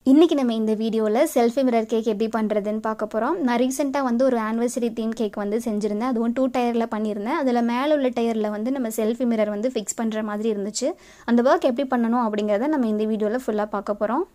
இன்றைக்கி நம்ம இந்த வீடியோவில் செல்ஃபி மிரர் கேக் எப்படி பண்ணுறதுன்னு பார்க்க போகிறோம் நான் ரீசெண்டாக வந்து ஒரு ஆனிவர்சரி தீம் கேக் வந்து செஞ்சுருந்தேன் அதுவும் டூ டயரில் பண்ணியிருந்தேன் அதில் மேலே உள்ள டயரில் வந்து நம்ம செல்ஃபி மிரர் வந்து ஃபிக்ஸ் பண்ணுற மாதிரி இருந்துச்சு அந்த ஒர்க் எப்படி பண்ணணும் அப்படிங்கிறத நம்ம இந்த வீடியோவில் ஃபுல்லாக பார்க்க போகிறோம்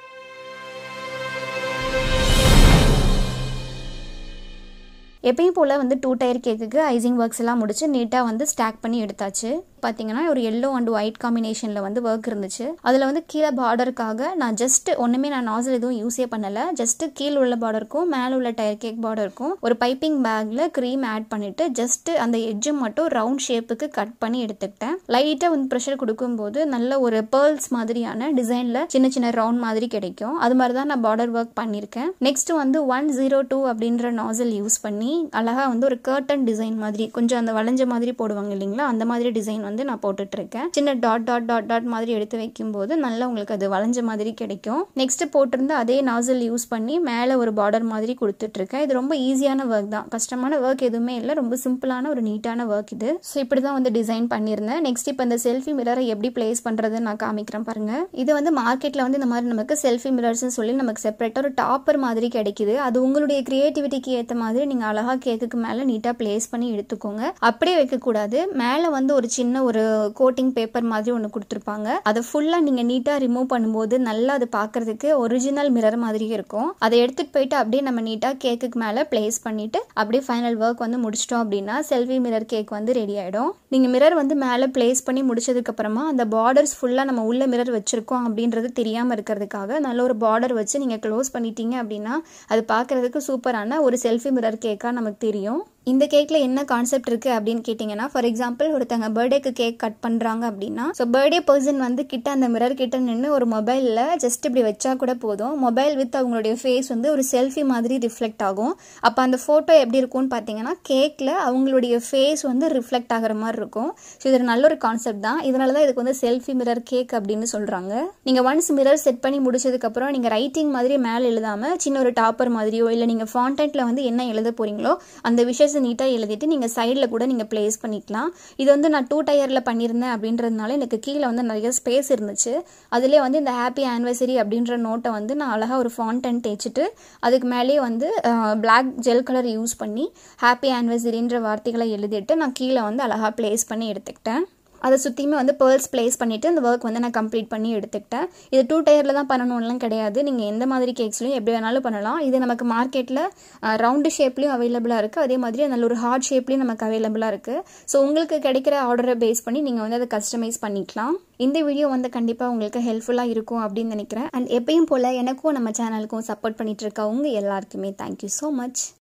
எப்பயும் போல் வந்து டூ டயர் கேக்குக்கு ஐசிங் ஒர்க்ஸ் எல்லாம் முடிச்சு நீட்டாக வந்து ஸ்டாக் பண்ணி எடுத்தாச்சு பார்த்தீங்கன்னா ஒரு எல்லோ அண்ட் ஒயிட் காம்பினேஷனில் வந்து ஒர்க் இருந்துச்சு அதில் வந்து கீழே பார்டருக்காக நான் ஜஸ்ட் ஒன்றுமே நான் நாசல் எதுவும் யூஸே பண்ணலை ஜஸ்ட் கீழே உள்ள பார்டருக்கும் மேலே உள்ள டயர் கேக் பார்டருக்கும் ஒரு பைப்பிங் பேக்கில் க்ரீம் ஆட் பண்ணிவிட்டு ஜஸ்ட் அந்த எட்ஜு மட்டும் ரவுண்ட் ஷேப்புக்கு கட் பண்ணி எடுத்துக்கிட்டேன் லைட்டாக வந்து ப்ரெஷர் கொடுக்கும்போது நல்ல ஒரு பேர்ல்ஸ் மாதிரியான டிசைனில் சின்ன சின்ன ரவுண்ட் மாதிரி கிடைக்கும் அது மாதிரி தான் நான் பார்டர் ஒர்க் பண்ணியிருக்கேன் நெக்ஸ்ட் வந்து ஒன் ஜீரோ டூ அப்படின்ற நாசல் யூஸ் பண்ணி அழகாக வந்து ஒரு கர்டன் டிசைன் மாதிரி கொஞ்சம் அந்த வளைஞ்ச மாதிரி போடுவாங்க இல்லைங்களா அந்த மாதிரி டிசைன் வந்து நான் போட்டுட்டு இருக்கேன் சின்ன டாட் டாட் டாட் டாட் மாதிரி எடுத்து வைக்கும் போது நல்லா உங்களுக்கு அது வளைஞ்ச மாதிரி கிடைக்கும் நெக்ஸ்ட் போட்டிருந்த அதே நாசல் யூஸ் பண்ணி மேலே ஒரு பார்டர் மாதிரி கொடுத்துட்டு இருக்கேன் இது ரொம்ப ஈஸியான ஒர்க் தான் கஷ்டமான ஒர்க் எதுவுமே இல்லை ரொம்ப சிம்பிளான ஒரு நீட்டான ஒர்க் இது ஸோ இப்படி தான் வந்து டிசைன் பண்ணியிருந்தேன் நெக்ஸ்ட் இப்போ இந்த செல்ஃபி மிரரை எப்படி பிளேஸ் பண்ணுறதுன்னு நான் காமிக்கிறேன் பாருங்க இது வந்து மார்க்கெட்டில் வந்து இந்த மாதிரி நமக்கு செல்ஃபி மிரர்ஸ்னு சொல்லி நமக்கு செப்பரேட்டாக ஒரு டாப்பர் மாதிரி கிடைக்குது அது உங்களுடைய கிரியேட்டிவிட்டிக்கு ஏற்ற மாதிரி நீங்கள் அழகாக கேக்குக்கு மேலே நீட்டாக பிளேஸ் பண்ணி எடுத்துக்கோங்க அப்படியே வைக்கக்கூடாது மேலே வந்து ஒரு சின்ன ஒரு கோட்டிங் பேப்பர் மாதிரி ஒன்று கொடுத்துருப்பாங்க அதை ஃபுல்லாக நீங்கள் நீட்டாக ரிமூவ் பண்ணும்போது நல்லா அது பார்க்கறதுக்கு ஒரிஜினல் மிரர் மாதிரியே இருக்கும் அதை எடுத்துகிட்டு போயிட்டு அப்படியே நம்ம நீட்டாக கேக்குக்கு மேலே பிளேஸ் பண்ணிவிட்டு அப்படியே ஃபைனல் ஒர்க் வந்து முடிச்சிட்டோம் அப்படின்னா செல்ஃபி மிரர் கேக் வந்து ரெடி ஆகிடும் நீங்கள் மிரர் வந்து மேலே பிளேஸ் பண்ணி முடிச்சதுக்கப்புறமா அந்த பார்டர்ஸ் ஃபுல்லாக நம்ம உள்ள மிரர் வச்சுருக்கோம் அப்படின்றது தெரியாமல் இருக்கிறதுக்காக நல்ல ஒரு பார்டர் வச்சு நீங்கள் க்ளோஸ் பண்ணிட்டீங்க அப்படின்னா அது பார்க்குறதுக்கு சூப்பரான ஒரு செல்ஃபி மிரர் கேக்காக நமக்கு தெரியும் இந்த கேக்கில் என்ன கான்செப்ட் இருக்குது அப்படின்னு கேட்டிங்கன்னா ஃபார் எக்ஸாம்பிள் ஒருத்தங்க பர்த்டேக்கு கேக் கட் பண்ணுறாங்க அப்படின்னா ஸோ பர்த்டே பர்சன் வந்து கிட்ட அந்த மிரர் கிட்ட நின்று ஒரு மொபைலில் ஜஸ்ட் இப்படி வச்சா கூட போதும் மொபைல் வித் அவங்களுடைய ஃபேஸ் வந்து ஒரு செல்ஃபி மாதிரி ரிஃப்ளெக்ட் ஆகும் அப்போ அந்த ஃபோட்டோ எப்படி இருக்கும்னு பார்த்தீங்கன்னா கேக்கில் அவங்களுடைய ஃபேஸ் வந்து ரிஃப்ளெக்ட் ஆகிற மாதிரி இருக்கும் ஸோ இது நல்ல ஒரு கான்செப்ட் தான் இதனால தான் இதுக்கு வந்து செல்ஃபி மிரர் கேக் அப்படின்னு சொல்கிறாங்க நீங்கள் ஒன்ஸ் மிரர் செட் பண்ணி முடிச்சதுக்கப்புறம் நீங்கள் ரைட்டிங் மாதிரி மேலே எழுதாமல் சின்ன ஒரு டாப்பர் மாதிரியோ இல்லை நீங்கள் ஃபாண்டன்ட்டில் வந்து என்ன எழுத போகிறீங்களோ அந்த விஷயத்தை நீட்டாக எழுதிட்டு நீங்கள் சைடில் கூட நீங்கள் ப்ளேஸ் பண்ணிக்கலாம் இது வந்து நான் டூ டயரில் பண்ணியிருந்தேன் அப்படின்றதுனால எனக்கு கீழே வந்து நிறைய ஸ்பேஸ் இருந்துச்சு அதிலே வந்து இந்த ஹாப்பி ஆனிவர்சரி அப்படின்ற நோட்டை வந்து நான் அழகாக ஒரு ஃபாண்டன் தேய்ச்சிட்டு அதுக்கு மேலேயே வந்து பிளாக் ஜெல் கலர் யூஸ் பண்ணி ஹாப்பி ஆனிவர்சரின்ற வார்த்தைகளை எழுதிட்டு நான் கீழே வந்து அழகாக ப்ளேஸ் பண்ணி எடுத்துக்கிட்டேன் அதை சுற்றியுமே வந்து பேர்ல்ஸ் ப்ளேஸ் பண்ணிவிட்டு அந்த ஒர்க் வந்து நான் கம்ப்ளீட் பண்ணி எடுத்துக்கிட்டேன் இது டூ டயரில் தான் பண்ணணும்லாம் கிடையாது நீங்கள் எந்த மாதிரி கேக்ஸ்லையும் எப்படி வேணாலும் பண்ணலாம் இது நமக்கு மார்க்கெட்டில் ரவுண்டு ஷேப்லேயும் அவைலபிளாக இருக்குது அதே மாதிரி நல்ல ஒரு ஹார்ட் ஷேப்லேயும் நமக்கு அவைலபிளாக இருக்குது ஸோ உங்களுக்கு கிடைக்கிற ஆர்டரை பேஸ் பண்ணி நீங்கள் வந்து அதை கஸ்டமைஸ் பண்ணிக்கலாம் இந்த வீடியோ வந்து கண்டிப்பாக உங்களுக்கு ஹெல்ப்ஃபுல்லாக இருக்கும் அப்படின்னு நினைக்கிறேன் அண்ட் எப்பயும் போல் எனக்கும் நம்ம சேனலுக்கும் சப்போர்ட் பண்ணிட்டு இருக்க உங்கள் எல்லாருக்குமே தேங்க்யூ ஸோ மச்